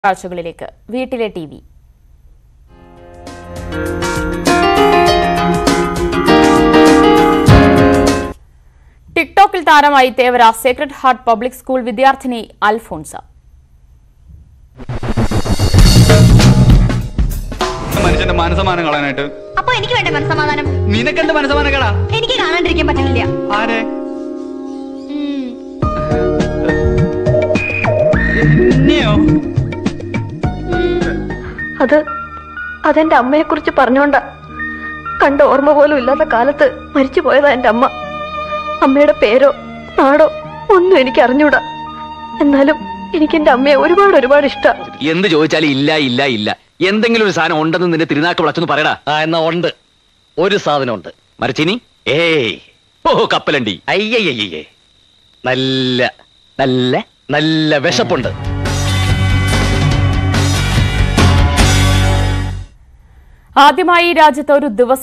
കാഴ്ചകളിലേക്ക് വീട്ടിലെ T V ടിക്ടോക്കിൽ താരമായി Thevara sacred heart public school വിദ്യാർത്ഥിനി അൽഫോൺസ മനുഷ്യന്റെ മനസ്സമാനം കളയാനായിട്ട് അപ്പൊ എനിക്ക് വേണ്ട മനസ്സമാധാനം നിനക്കെന്ത് മനസ്സമാനം കേടാ എനിക്ക് കാണാണ്ടിരിക്കാൻ പറ്റുന്നില്ല ആരെ ഉം. എന്നെയോ അത് അതെന്റെ അമ്മയെ കുറിച്ച് പറഞ്ഞോണ്ട കണ്ട ഓർമ്മ പോലും ഇല്ലാത്ത കാലത്ത് മരിച്ചു പോയതാ എന്റെ അമ്മ അമ്മയുടെ പേരോ നാടോ ഒന്നും എനിക്ക് അറിഞ്ഞൂടാ എന്നാലും എനിക്ക് എന്റെ അമ്മയെ ഒരുപാട് ഒരുപാട് ഇഷ്ടം എന്ത് ചോദിച്ചാലും ഇല്ല ഇല്ല ഇല്ല എന്തെങ്കിലും ഒരു സാധനം ഉണ്ടെന്ന് നിന്റെ തിരുനാക്ക് വിളച്ചൊന്ന് പറയടാ ആ എന്നാ ഉണ്ട് ഒരു സാധനം ഉണ്ട് മരച്ചിനി ഏയ് ഓ കപ്പലണ്ടി അയ്യയ്യേ നല്ല നല്ല നല്ല വിശപ്പുണ്ട് ആദ്യമായി രാജ്യത്ത് ഒരു ദിവസം